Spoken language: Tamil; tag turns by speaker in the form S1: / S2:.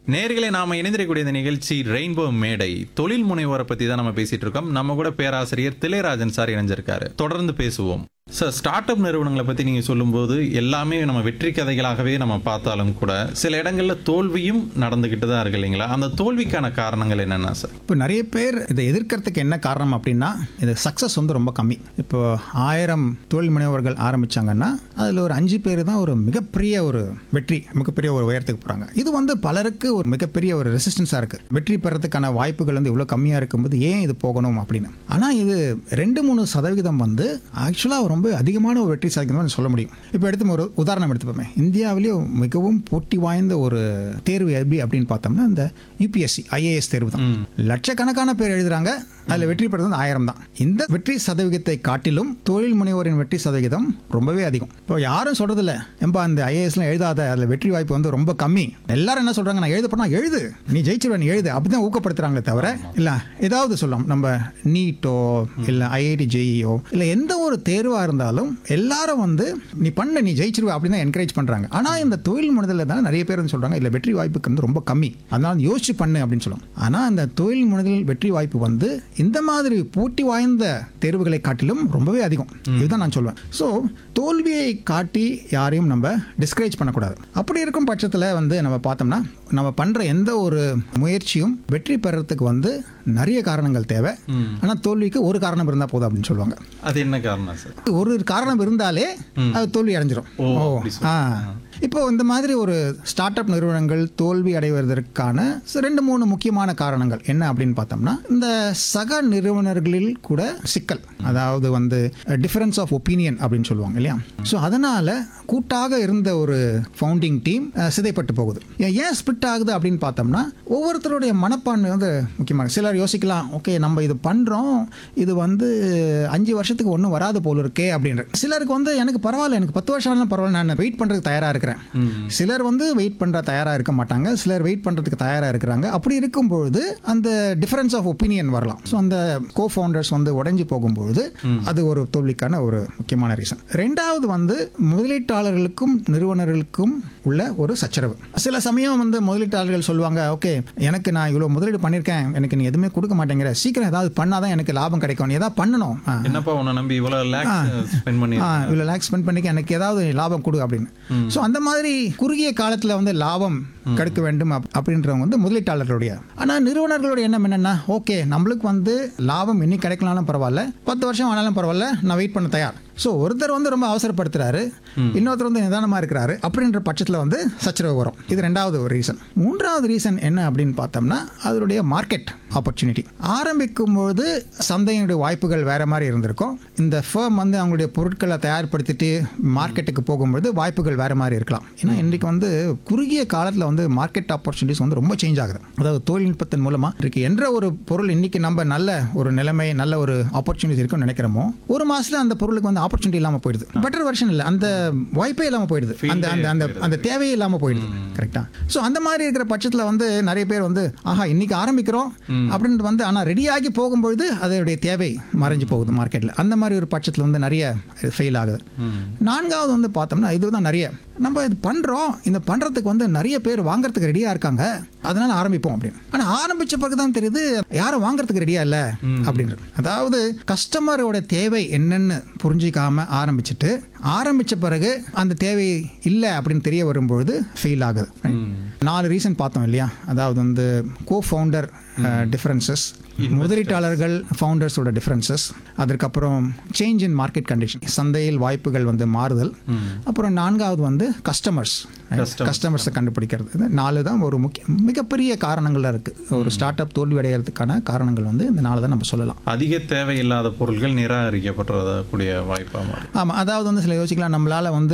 S1: நேர்களை நாம இணைந்திருக்கக்கூடிய இந்த நிகழ்ச்சி ரெயின்போ மேடை தொழில் முனைவோரை பத்தி தான் நம்ம பேசிட்டு இருக்கோம் நம்ம கூட பேராசிரியர் திளையராஜன் சார் இணைஞ்சிருக்காரு தொடர்ந்து பேசுவோம் சார் ஸ்டார்ட் அப் நிறுவனங்களை பத்தி நீங்க சொல்லும்போது எல்லாமே நம்ம வெற்றி கதைகளாகவே நம்ம பார்த்தாலும் கூட சில இடங்கள்ல தோல்வியும் நடந்துகிட்டு தான் இருக்கு இல்லைங்களா அந்த தோல்விக்கான காரணங்கள் என்னென்ன சார்
S2: இப்போ நிறைய பேர் இதை எதிர்க்கிறதுக்கு என்ன காரணம் அப்படின்னா இது சக்ஸஸ் வந்து ரொம்ப கம்மி இப்போ ஆயிரம் தொழில் முனைவர்கள் ஆரம்பிச்சாங்கன்னா அதில் ஒரு அஞ்சு பேர் தான் ஒரு மிகப்பெரிய ஒரு வெற்றி மிகப்பெரிய ஒரு உயரத்துக்கு போகிறாங்க இது வந்து பலருக்கு ஒரு மிகப்பெரிய ஒரு ரெசிஸ்டன்ஸாக இருக்குது வெற்றி பெறதுக்கான வாய்ப்புகள் வந்து இவ்வளோ கம்மியாக இருக்கும்போது ஏன் இது போகணும் அப்படின்னு ஆனால் இது ரெண்டு மூணு சதவிகிதம் வந்து ஆக்சுவலாக ரொம்ப அதிகமான ஒரு வெற்றி சதவீதம் சொல்ல முடியும் இப்போ எடுத்து ஒரு உதாரணம் எடுத்துப்போமே இந்தியாவிலேயே மிகவும் போட்டி வாய்ந்த ஒரு தேர்வு எப்படி அப்படின்னு பார்த்தோம்னா இந்த யூபிஎஸ்சி ஐஏஎஸ் தேர்வு தான் லட்சக்கணக்கான பேர் எழுதுறாங்க அதில் வெற்றி பெறுறது வந்து ஆயிரம் தான் இந்த வெற்றி சதவிகிதத்தை காட்டிலும் தொழில் முனைவோரின் வெற்றி சதவிகிதம் ரொம்பவே அதிகம் இப்போ யாரும் சொல்றதில்ல ஏன்பா அந்த ஐஏஎஸ்லாம் எழுதாத அதில் வெற்றி வாய்ப்பு வந்து ரொம்ப கம்மி எல்லாரும் என்ன சொல்றாங்க நான் எழுத போனா எழுது நீ ஜெயிச்சிருவ நீ எழுது அப்படிதான் ஊக்கப்படுத்துறாங்களே தவிர இல்ல ஏதாவது சொல்லலாம் நம்ம நீட்டோ இல்ல ஐஐடி ஜெயியோ இல்ல எந்த ஒரு தேர்வா இருந்தாலும் எல்லாரும் வந்து நீ பண்ண நீ ஜெயிச்சிருவ அப்படின்னு தான் என்கரேஜ் பண்றாங்க ஆனா இந்த தொழில் முனைதல தான் நிறைய பேர் வந்து சொல்றாங்க இல்ல வெற்றி வாய்ப்புக்கு வந்து ரொம்ப கம்மி அதனால யோசிச்சு பண்ணு அப்படின்னு சொல்லுவாங்க ஆனா அந்த தொழில் முனைதல் வெற்றி வாய்ப்பு வந்து இந்த மாதிரி போட்டி வாய்ந்த தேர்வுகளை காட்டிலும் ரொம்பவே அதிகம் இதுதான் நான் சொல்வேன் ஸோ தோல்வியை காட்டி யாரையும் நம்ம டிஸ்கரேஜ் பண்ணக்கூடாது அப்படி இருக்கும் பட்சத்தில் வந்து நம்ம பார்த்தோம்னா நம்ம பண்ற எந்த ஒரு முயற்சியும் வெற்றி பெறறதுக்கு வந்து நிறைய காரணங்கள் தேவை ஆனால் தோல்விக்கு ஒரு காரணம் இருந்தால் போதும் அப்படின்னு சொல்லுவாங்க
S1: அது என்ன காரணம் சார்
S2: ஒரு காரணம் இருந்தாலே அது தோல்வி அடைஞ்சிரும்
S1: ஓ,
S2: ஓ
S1: அப்படி
S2: ஆ இப்போ இந்த மாதிரி ஒரு ஸ்டார்ட் அப் நிறுவனங்கள் தோல்வி அடைவதற்கான ச- ரெண்டு மூணு முக்கியமான காரணங்கள் என்ன அப்படின்னு பார்த்தோம்னா இந்த சக நிறுவனர்களில் கூட சிக்கல் அதாவது வந்து டிஃபரன்ஸ் ஆஃப் ஒப்பீனியன் அப்படின்னு சொல்லுவாங்க இல்லையா ஸோ அதனால கூட்டாக இருந்த ஒரு ஃபவுண்டிங் டீம் சிதைப்பட்டு போகுது ஏன் ஏன் ஸ்பிட் ஆகுது அப்படின்னு பார்த்தோம்னா ஒவ்வொருத்தருடைய மனப்பான்மை வந்து முக்கியமாக சிலர் யோசிக்கலாம் ஓகே நம்ம இது பண்ணுறோம் இது வந்து அஞ்சு வருஷத்துக்கு ஒன்றும் வராது போல இருக்கே அப்படின்ற சிலருக்கு வந்து எனக்கு பரவாயில்ல எனக்கு பத்து வருஷம் ஆனாலும் பரவாயில்ல நான் வெயிட் பண்ணுறதுக்கு தயாராக இருக்கிறேன் சிலர் வந்து வெயிட் பண்ணுற தயாராக இருக்க மாட்டாங்க சிலர் வெயிட் பண்ணுறதுக்கு தயாராக இருக்கிறாங்க அப்படி இருக்கும்பொழுது அந்த டிஃபரன்ஸ் ஆஃப் ஒப்பீனியன் வரலாம் ஸோ அந்த கோ ஃபவுண்டர்ஸ் வந்து உடைஞ்சு போகும்பொழுது அது ஒரு தோல்விக்கான ஒரு முக்கியமான ரீசன் ரெண்டாவது வந்து முதலீட்டாளர்களுக்கும் நிறுவனர்களுக்கும் உள்ள ஒரு சச்சரவு சில சமயம் வந்து முதலீட்டாளர்கள் சொல்லுவாங்க ஓகே எனக்கு நான் இவ்வளோ முதலீடு பண்ணியிருக்கேன் எனக்கு நீ எதுவுமே கொடுக்க மாட்டேங்கிற சீக்கிரம் ஏதாவது பண்ணாதான் எனக்கு லாபம் கிடைக்கும் நீ ஏதாவது பண்ணணும் ஆ.
S1: என்னப்பா உன்னை நம்பி இவ்வளவு லேக்ஸ் ஸ்பெண்ட் பண்ணி
S2: ஆ இவ்வளோ லேக்ஸ் ஸ்பெண்ட் பண்ணிக்க எனக்கு ஏதாவது லாபம் கொடு அப்படின்னு ஸோ அந்த மாதிரி குறுகிய காலத்தில் வந்து லாபம் கிடைக்க வேண்டும் அப்- அப்படின்றவங்க வந்து முதலீட்டாளர்களுடைய ஆனால் நிறுவனர்களுடைய எண்ணம் என்னன்னா ஓகே நம்மளுக்கு வந்து லாபம் இன்னைக்கு கிடைக்கலாம்னு பரவாயில்ல பத்து வருஷம் ஆனாலும் பரவாயில்ல நான் வெயிட் பண்ண தயார் ஸோ ஒருத்தர் வந்து ரொம்ப அவசரப்படுத்துறாரு இன்னொருத்தர் வந்து நிதானமாக இருக்கிறாரு அப்படின்ற பட்சத்தில் வந்து சச்சரவு வரும் இது ரெண்டாவது ஒரு ரீசன் மூன்றாவது ரீசன் என்ன அப்படின்னு பார்த்தோம்னா அதனுடைய மார்க்கெட் ஆப்பர்ச்சுனிட்டி ஆரம்பிக்கும் பொழுது சந்தையினுடைய வாய்ப்புகள் வேற மாதிரி இருந்திருக்கும் இந்த ஃபேம் வந்து அவங்களுடைய பொருட்களை தயார்படுத்திட்டு மார்க்கெட்டுக்கு போகும்பொழுது வாய்ப்புகள் வேற மாதிரி இருக்கலாம் ஏன்னா இன்றைக்கு வந்து குறுகிய காலத்தில் வந்து மார்க்கெட் ஆப்பர்ச்சுனிட்டிஸ் வந்து ரொம்ப சேஞ்ச் ஆகுது அதாவது தொழில்நுட்பத்தின் மூலமா இருக்கு என்ற ஒரு பொருள் இன்னைக்கு நம்ம நல்ல ஒரு நிலைமை நல்ல ஒரு ஆப்பர்ச்சுனிட்டி இருக்குன்னு நினைக்கிறோமோ ஒரு மாசத்துல அந்த பொருளுக்கு வந்து ஆப்பர்ச்சுனிட்டி இல்லாம போயிடுது பெட்டர் வெர்ஷன் இல்லை அந்த வாய்ப்பே இல்லாம போயிடுது அந்த அந்த அந்த அந்த தேவையே இல்லாம போயிடுது கரெக்டா ஸோ அந்த மாதிரி இருக்கிற பட்சத்தில் வந்து நிறைய பேர் வந்து ஆஹா இன்னைக்கு ஆரம்பிக்கிறோம் அப்படின்ட்டு வந்து ஆனால் ரெடியாகி போகும்பொழுது அதனுடைய தேவை மறைஞ்சு போகுது மார்க்கெட்டில் அந்த மாதிரி ஒரு பட்சத்தில் வந்து நிறைய ஃபெயில் ஆகுது நான்காவது வந்து பார்த்தோம்னா இதுதான் நிறைய நம்ம இது பண்ணுறோம் இந்த பண்ணுறதுக்கு வந்து நிறைய பேர் வாங்குறதுக்கு ரெடியாக இருக்காங்க அதனால ஆரம்பிப்போம் அப்படின்னு ஆனால் ஆரம்பிச்ச பிறகு தான் தெரியுது யாரும் வாங்குறதுக்கு ரெடியாக இல்லை அப்படின்றது அதாவது கஸ்டமரோட தேவை என்னன்னு புரிஞ்சிக்காம ஆரம்பிச்சுட்டு ஆரம்பிச்ச பிறகு அந்த தேவை இல்லை அப்படின்னு தெரிய வரும்பொழுது ஃபெயில் ஆகுது நாலு ரீசன் பார்த்தோம் இல்லையா அதாவது வந்து கோ ஃபவுண்டர் டிஃபரன்சஸ் முதலீட்டாளர்கள் ஃபவுண்டர்ஸோட டிஃபரன்சஸ் அதற்கப்புறம் சேஞ்ச் இன் மார்க்கெட் கண்டிஷன் சந்தையில் வாய்ப்புகள் வந்து மாறுதல் அப்புறம் நான்காவது வந்து கஸ்டமர்ஸ்
S1: Customers.
S2: கஸ்டமர்ஸை கண்டுபிடிக்கிறது இது நாலு தான் ஒரு முக்கிய மிகப்பெரிய காரணங்களாக இருக்குது ஒரு ஸ்டார்ட் அப் தோல்வி அடைகிறதுக்கான காரணங்கள் வந்து இந்த நாலு தான் நம்ம சொல்லலாம்
S1: அதிக தேவையில்லாத பொருட்கள் நிராகரிக்கப்படக்கூடிய வாய்ப்பா மாறும்
S2: ஆமாம் அதாவது வந்து சில யோசிக்கலாம் நம்மளால வந்து